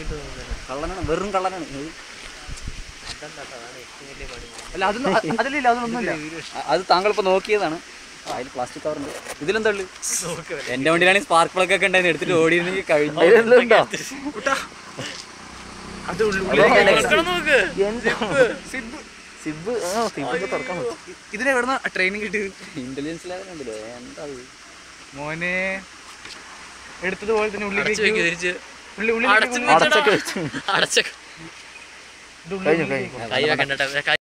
കള്ളനാണ് വെറും കള്ളനാണ് ഏയ്. അല്ല അതൊന്നും അ- അതിലില്ല അതൊന്നുമില്ല അ- അത് താങ്കൾ ഇപ്പൊ നോക്കിയതാണ് ആ, അതിൽ പ്ലാസ്റ്റിക് കവറുണ്ട് ഇതിലെന്താ ഉള്ളു എന്റെ വണ്ടിയിലാണെങ്കിൽ സ്പാർക്ക് പ്ലഗ് ഒക്കെ ഉണ്ടായിരുന്നു എടുത്തിട്ട് ഓടിയിരുന്നെങ്കിൽ കഴിഞ്ഞു അതിലെന്തുണ്ടോ അത് ഉള്ളു- ഉള്ളിലേക്ക് നോക്ക് സിബ് സിബ് ആ സിബ് തുറക്കാൻ പറ്റും ഇതിനെവിടുന്ന ട്രെയിനിങ് കിട്ടിയത് ഇന്റലിജൻസ് ലെവൽ ഉണ്ടല്ലോ എന്താ ഇത്? മോനെ എടുത്തതുപോലെ തന്നെ ഉള്ളിലേക്ക് അടച്ചു വെക്ക് തിരിച്ച് ഉള്ളി ഉള്ളി അടച്ചു അടച്ചൊക്കെ വെച്ചു അടച്ചൊക്കെ ഇത് ഉള്ളിൽ- കഴിഞ്ഞു കഴിഞ്ഞു കൈ വെക്കണ്ട